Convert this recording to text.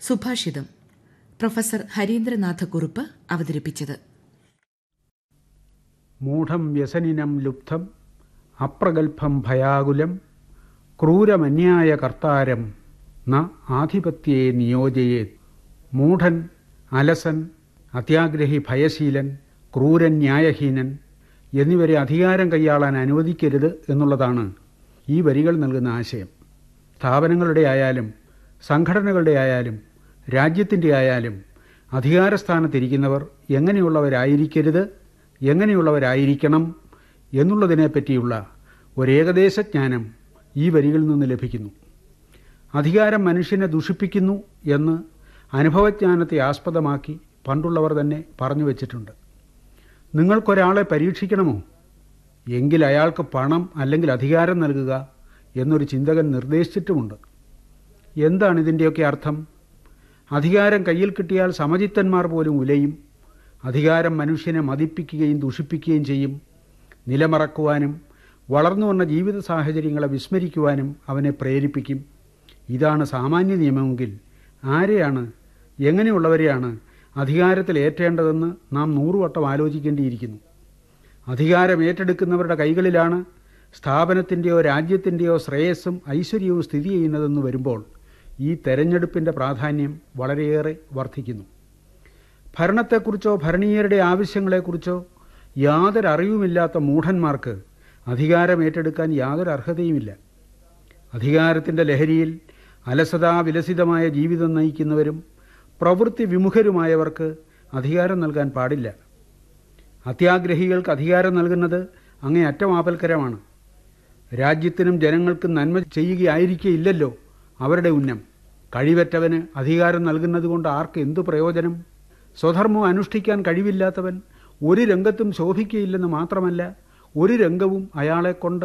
സുഭാഷിതം പ്രൊഫസർ ഹരീന്ദ്രനാഥ കുറുപ്പ് അവതരിപ്പിച്ചത് മൂഢം വ്യസനിനം ലുബ്ധം അപ്രഗൽഭം ഭയാകുലം ക്രൂരമന്യായ കർത്താരം ന ആധിപത്യേ നിയോജയേത് മൂഢൻ അലസൻ അത്യാഗ്രഹി ഭയശീലൻ ക്രൂരൻ ന്യായഹീനൻ എന്നിവരെ അധികാരം കൈയാളാൻ അനുവദിക്കരുത് എന്നുള്ളതാണ് ഈ വരികൾ നൽകുന്ന ആശയം സ്ഥാപനങ്ങളുടെ ആയാലും സംഘടനകളുടെ ആയാലും രാജ്യത്തിൻ്റെ ആയാലും അധികാരസ്ഥാനത്തിരിക്കുന്നവർ എങ്ങനെയുള്ളവരായിരിക്കരുത് എങ്ങനെയുള്ളവരായിരിക്കണം എന്നുള്ളതിനെപ്പറ്റിയുള്ള ഒരേകദേശ ജ്ഞാനം ഈ വരികളിൽ നിന്ന് ലഭിക്കുന്നു അധികാരം മനുഷ്യനെ ദുഷിപ്പിക്കുന്നു എന്ന് അനുഭവജ്ഞാനത്തെ ആസ്പദമാക്കി പണ്ടുള്ളവർ തന്നെ പറഞ്ഞു വച്ചിട്ടുണ്ട് നിങ്ങൾക്കൊരാളെ പരീക്ഷിക്കണമോ എങ്കിൽ അയാൾക്ക് പണം അല്ലെങ്കിൽ അധികാരം നൽകുക എന്നൊരു ചിന്തകൻ നിർദ്ദേശിച്ചിട്ടുമുണ്ട് എന്താണ് ഇതിൻ്റെയൊക്കെ അർത്ഥം അധികാരം കയ്യിൽ കിട്ടിയാൽ സമചിത്തന്മാർ പോലും ഉലയും അധികാരം മനുഷ്യനെ മതിപ്പിക്കുകയും ദുഷിപ്പിക്കുകയും ചെയ്യും നിലമറക്കുവാനും വളർന്നു വന്ന ജീവിത സാഹചര്യങ്ങളെ വിസ്മരിക്കുവാനും അവനെ പ്രേരിപ്പിക്കും ഇതാണ് സാമാന്യ നിയമമെങ്കിൽ ആരെയാണ് എങ്ങനെയുള്ളവരെയാണ് അധികാരത്തിൽ ഏറ്റേണ്ടതെന്ന് നാം നൂറുവട്ടം ആലോചിക്കേണ്ടിയിരിക്കുന്നു അധികാരം ഏറ്റെടുക്കുന്നവരുടെ കൈകളിലാണ് സ്ഥാപനത്തിൻ്റെയോ രാജ്യത്തിൻ്റെയോ ശ്രേയസ്സും ഐശ്വര്യവും സ്ഥിതി ചെയ്യുന്നതെന്ന് വരുമ്പോൾ ഈ തെരഞ്ഞെടുപ്പിൻ്റെ പ്രാധാന്യം വളരെയേറെ വർദ്ധിക്കുന്നു ഭരണത്തെക്കുറിച്ചോ ഭരണീയരുടെ ആവശ്യങ്ങളെക്കുറിച്ചോ യാതൊരു അറിവുമില്ലാത്ത മൂഢന്മാർക്ക് അധികാരം ഏറ്റെടുക്കാൻ യാതൊരു അർഹതയുമില്ല അധികാരത്തിൻ്റെ ലഹരിയിൽ അലസതാ വിലസിതമായ ജീവിതം നയിക്കുന്നവരും പ്രവൃത്തി വിമുഖരുമായവർക്ക് അധികാരം നൽകാൻ പാടില്ല അത്യാഗ്രഹികൾക്ക് അധികാരം നൽകുന്നത് അങ്ങേ അറ്റമാപൽക്കരമാണ് രാജ്യത്തിനും ജനങ്ങൾക്കും നന്മ ചെയ്യുകയായിരിക്കില്ലല്ലോ അവരുടെ ഉന്നം കഴിവറ്റവന് അധികാരം നൽകുന്നത് കൊണ്ട് ആർക്ക് എന്തു പ്രയോജനം സ്വധർമ്മം അനുഷ്ഠിക്കാൻ കഴിവില്ലാത്തവൻ ഒരു രംഗത്തും ശോഭിക്കയില്ലെന്ന് മാത്രമല്ല ഒരു രംഗവും അയാളെക്കൊണ്ട്